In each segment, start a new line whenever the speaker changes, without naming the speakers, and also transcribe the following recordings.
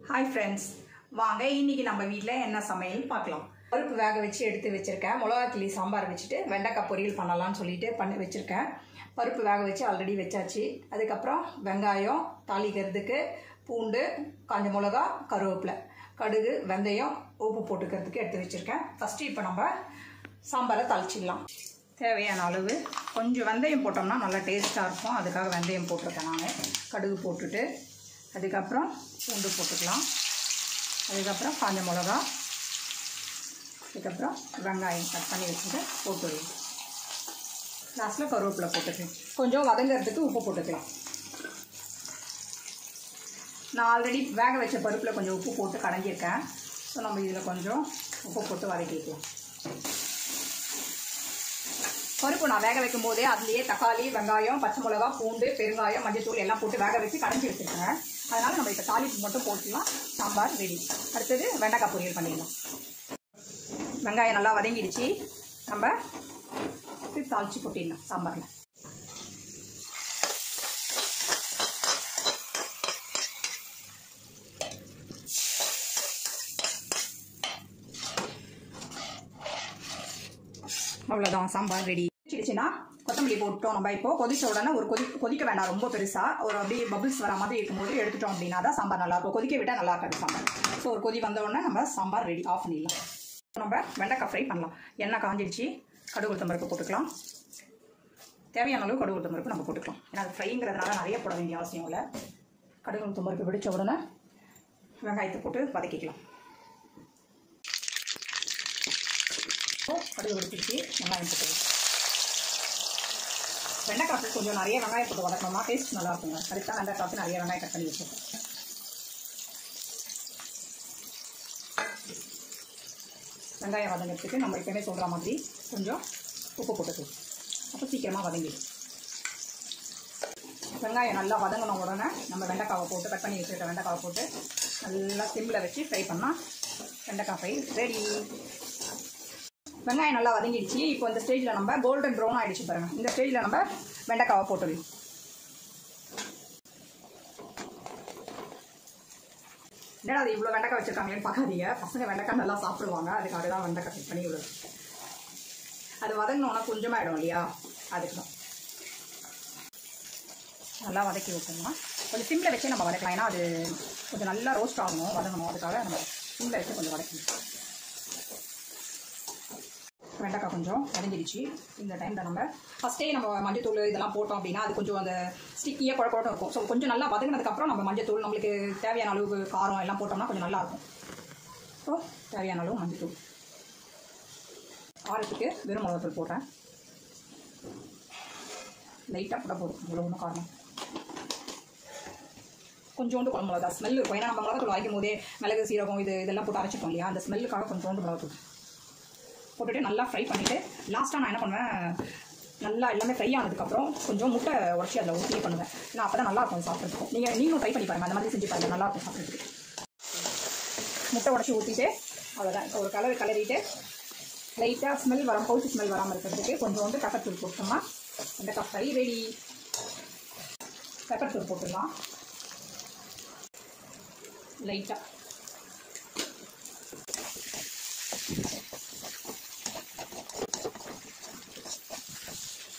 hi friends வாங்க இன்னைக்கு நம்ம வீட்டில் என்ன சமையல் பார்க்கலாம் பருப்பு வேக வச்சு எடுத்து வச்சுருக்கேன் மிளகா கிள்ளி சாம்பார் வச்சுட்டு வெண்டைக்காய் பொரியல் பண்ணலாம்னு சொல்லிட்டு பண்ணி வச்சுருக்கேன் பருப்பு வேக வச்சு ஆல்ரெடி வச்சாச்சு அதுக்கப்புறம் வெங்காயம் தாளிக்கிறதுக்கு பூண்டு காஞ்ச மிளகா கருவேப்பிலை கடுகு வெந்தயம் உப்பு போட்டுக்கிறதுக்கு எடுத்து வச்சுருக்கேன் ஃபஸ்ட்டு இப்போ நம்ம சாம்பாரை தாளிச்சிடலாம் தேவையான அளவு கொஞ்சம் வெந்தயம் போட்டோம்னா நல்லா டேஸ்ட்டாக இருக்கும் அதுக்காக வெந்தயம் போட்டிருக்கேன் நான் கடுகு போட்டுட்டு அதுக்கப்புறம் பூண்டு போட்டுக்கலாம் அதுக்கப்புறம் காஞ்ச மிளகா அதுக்கப்புறம் வெங்காயம் கட் பண்ணி வச்சுட்டு போட்டு லாஸ்ட்டில் கருவேப்பிலை போட்டுக்கலாம் கொஞ்சம் வதங்கிறதுக்கு உப்பு போட்டுக்கலாம் நான் ஆல்ரெடி வேக வச்ச பருப்பில் கொஞ்சம் உப்பு போட்டு கடைஞ்சிருக்கேன் ஸோ நம்ம இதில் கொஞ்சம் உப்பு போட்டு வதக்கிக்கலாம் பருப்பு நான் வேக வைக்கும் போதே அதுலேயே தக்காளி வெங்காயம் பச்சை மிளகா பூண்டு பெருங்காயம் மஞ்சத்தூள் எல்லாம் போட்டு வேக வச்சு கடைஞ்சி வச்சுருக்கேன் அதனால் நம்ம இப்போ தாளிப்பு மட்டும் போட்டுக்கலாம் சாம்பார் ரெடி அடுத்தது வெண்டைக்காய் பொரியல் பண்ணிடலாம் வெங்காயம் நல்லா வதங்கிடுச்சு நம்ம தாளித்து கொட்டிடலாம் சாம்பாரில் அவ்வளோதான் சாம்பார் ரெடி சிடிச்சுன்னா கொத்தமல்லி போட்டோம் நம்ம இப்போ கொதிச்ச உடனே ஒரு கொதி கொதிக்க வேண்டாம் ரொம்ப பெருசாக ஒரு அப்படியே பபிள்ஸ் வர மாதிரி இருக்கும்போது எடுத்துட்டோம் அப்படின்னா தான் சாம்பார் நல்லாயிருக்கும் கொதிக்க விட்டால் நல்லா இருக்காது சாம்பார் ஸோ ஒரு கொதி வந்த உடனே நம்ம சாம்பார் ரெடி ஆஃப் பண்ணிடலாம் நம்ம வெண்டைக்காய் ஃப்ரை பண்ணலாம் எண்ணெய் காஞ்சிடுச்சு கடுகு உளுத்தம் பருப்பு போட்டுக்கலாம் தேவையான அளவு கடுகு உளுத்தம் பருப்பு நம்ம போட்டுக்கலாம் ஏன்னா அது ஃப்ரைங்கிறதுனால நிறைய போட வேண்டிய அவசியம் இல்லை கடுகு உளுத்தம் பருப்பு வெடித்த உடனே வெங்காயத்தை போட்டு வதக்கிக்கலாம் கடுகு வெடிச்சிருச்சு வெங்காயம் போட்டுக்கலாம் வெண்டைக்காய் கொஞ்சம் நிறைய வெங்காயம் போட்டு வதக்கணும்னா டேஸ்ட் நல்லா இருக்குங்க அதுக்கு தான் வெண்டைக்காய்க்கு நிறைய வெங்காயம் கட் பண்ணி வச்சுருக்கோம் வெங்காயம் வதங்கிறதுக்கு நம்ம எப்பவுமே சொல்கிற மாதிரி கொஞ்சம் உப்பு போட்டுக்கலாம் அப்போ சீக்கிரமாக வதங்கிடும் வெங்காயம் நல்லா வதங்கின உடனே நம்ம வெண்டைக்காவை போட்டு கட் பண்ணி வச்சுருக்க வெண்டைக்காவை போட்டு நல்லா சிம்மில் வச்சு ஃப்ரை பண்ணால் வெண்டைக்காய் ஃப்ரை ரெடி வெங்காயம் நல்லா வதங்கிடுச்சு இப்போ இந்த ஸ்டேஜில் நம்ம கோல்டன் ப்ரௌன் ஆகிடுச்சு பாருங்கள் இந்த ஸ்டேஜில் நம்ம வெண்டைக்காவை போட்டுடலாம் என்னடா அது இவ்வளோ வெண்டைக்காய் வச்சுருக்காங்களேன்னு பார்க்காதீங்க பசங்க வெண்டைக்காய் நல்லா சாப்பிடுவாங்க அதுக்காக தான் வெண்டைக்காய் கட் பண்ணி இவ்வளோ அது வதங்கினோன்னா கொஞ்சமாக ஆகிடும் இல்லையா அதுக்கு தான் நல்லா வதக்கி விட்டுருந்தோம் கொஞ்சம் சிம்மில் வச்சே நம்ம வதக்கலாம் ஏன்னா அது கொஞ்சம் நல்லா ரோஸ்ட் ஆகணும் வதங்கணும் அதுக்காக நம்ம சிம்மில் வச்சு கொஞ்சம் வதக்கணும் வெண்டைக்காய் கொஞ்சம் வதங்கிடுச்சு இந்த டைமில் நம்ம ஃபஸ்ட்டே நம்ம மஞ்சத்தூள் இதெல்லாம் போட்டோம் அப்படின்னா அது கொஞ்சம் அந்த ஸ்டிக்கியாக குழப்பம் இருக்கும் ஸோ கொஞ்சம் நல்லா வதங்கினதுக்கப்புறம் நம்ம மஞ்சத்தூள் நம்மளுக்கு தேவையான அளவு காரம் எல்லாம் போட்டோம்னா கொஞ்சம் நல்லாயிருக்கும் ஸோ தேவையான அளவு மஞ்சத்தூள் காரத்துக்கு வெறும் மிளகாத்தூள் போடுறேன் லைட்டாக போட்டால் போதும் இவ்வளோ ஒன்றும் காரணம் கொஞ்சோண்டு குழம்பு மிளகா ஸ்மெல் இருக்கும் ஏன்னா நம்ம மிளகாத்தூள் வாய்க்கும் போதே மிளகு சீரகம் இது இதெல்லாம் போட்டு அரைச்சிட்டோம் இல்லையா அந்த ஸ்மெல்லுக்காக கொஞ்சோண்டு மிளகாத்தூள் போட்டுட்டு நல்லா ஃப்ரை பண்ணிவிட்டு லாஸ்ட்டாக நான் என்ன பண்ணுவேன் நல்லா எல்லாமே ஃப்ரை ஆனதுக்கப்புறம் கொஞ்சம் முட்டை உடச்சி அதில் ஊற்றி பண்ணுவேன் நான் அப்போ தான் நல்லாயிருக்கும் சாப்பிட்றதுக்கும் நீங்கள் நீங்களும் ட்ரை பண்ணி பாருங்கள் அந்த மாதிரி செஞ்சு பாருங்கள் நல்லாயிருக்கும் சாப்பிட்றதுக்கு முட்டை உடச்சி ஊற்றிட்டு அவ்வளோதான் ஒரு கலர் கலரிட்டு லைட்டாக ஸ்மெல் வராமல் பவுச்சு ஸ்மெல் வராமல் இருக்கிறதுக்கு கொஞ்சோண்டு பெப்பர் தூள் போட்டோம்னா அந்த ஃப்ரை ரெடி பெப்பர் தூள் போட்டுடலாம் லைட்டாக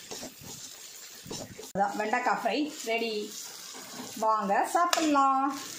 அதான் வெண்டைக்காய் ஃப்ரை ரெடி வாங்க சாப்பிட்லாம்